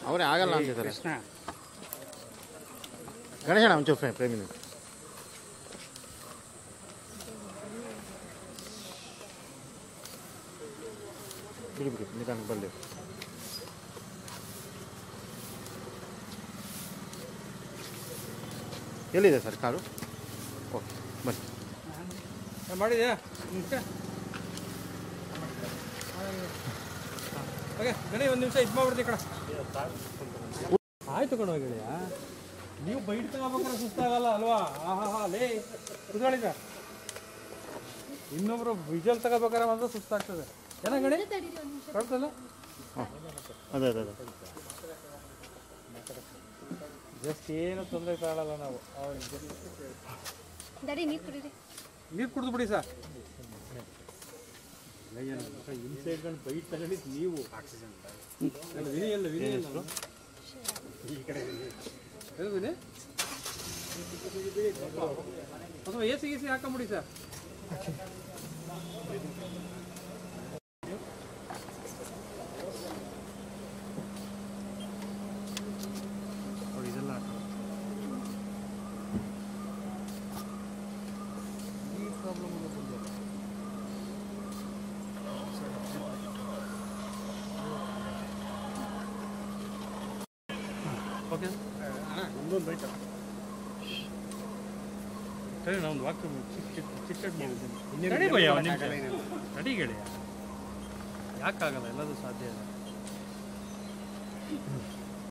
ಅವರೇ ಆಗಲ್ಲ ಅಂತಿದ್ದಾರೆ ಕೃಷ್ಣ ಗಣೇಶಣ್ಣ ಒಂಚೂರು ಫ್ರೇ ಪ್ರೇಮಿನ ಬಿಡಿ ಬಿಡಿ ನಿಧಾನಕ್ಕೆ ಬರಲಿ ಎಲ್ಲಿದೆ ಸರ್ ಕಾರು ಓಕೆ ಬನ್ನಿ ಮಾಡಿದ್ಯಾ ಓಕೆ ಗಣಿ ಒಂದು ನಿಮಿಷ ಇದು ಮಾಡ್ಬಿಡ್ತೀನಿ ಕಣ ಆಯ್ತು ಕಣ ಗೆಳೆಯ ನೀವು ಬೈಟ್ ತಗೋಬೇಕಾದ್ರೆ ಸುಸ್ತಾಗಲ್ಲ ಅಲ್ವಾ ಆಹಾ ಹಾ ಲೇ ಕುತ್ಕೊಳ್ಳಿದ ಇನ್ನೊಬ್ರು ವಿಜಲ್ ತಗೋಬೇಕಾದ್ರೆ ಮಾತ್ರ ಸುಸ್ತಾಗ್ತದೆ ಏನ ಗಣಿ ಕಳ್ಸಲ್ಲ ಹಾಂ ಅದೇ ಅದೇ ಅದೇ ಜಸ್ಟ್ ಏನು ತೊಂದರೆ ಕಾಣಲ್ಲ ನಾವು ಡ್ಯಾಡಿ ನೀರು ಕುಡೀರಿ ನೀರು ಕುಡಿದು ಬಿಡಿ ಸರ್ ಇನ್ಸೈಡ್ ಬೈಟ್ ತಗೊಂಡಿದ್ದು ನೀವು ಎಲ್ಲ ವಿನಿ ಎಲ್ಲ ವಿನಿ ಎಲ್ಲ ಎಲ್ಲಿ ವಿನಿ ಅಥವಾ ಎ ಸಿ ಸಿ ಹಾಕೊಂಬಿಡಿ ಸರ್ ನೋಡಿ ಇದೆಲ್ಲ ಈ ಪ್ರಾಬ್ಲಮ್ ಬಂದಿದೆ ಓಕೆ ಒಂದೊಂದು ಬೈಟ್ ಸರಿ ನಾನು ಒಂದು ವಾಕ್ ಚಿಕ್ಕ ಚಿಕ್ಕ ಚಿಕ್ಕ ಮಾಡಿದ್ದೀನಿ ನಡಿ ಭಯ್ಯ ಒಂದು ನಿಮಿಷ ನಡಿ ಗೆಳೆಯ ಯಾಕಾಗಲ್ಲ ಎಲ್ಲದೂ ಸಾಧ್ಯ ಇದೆ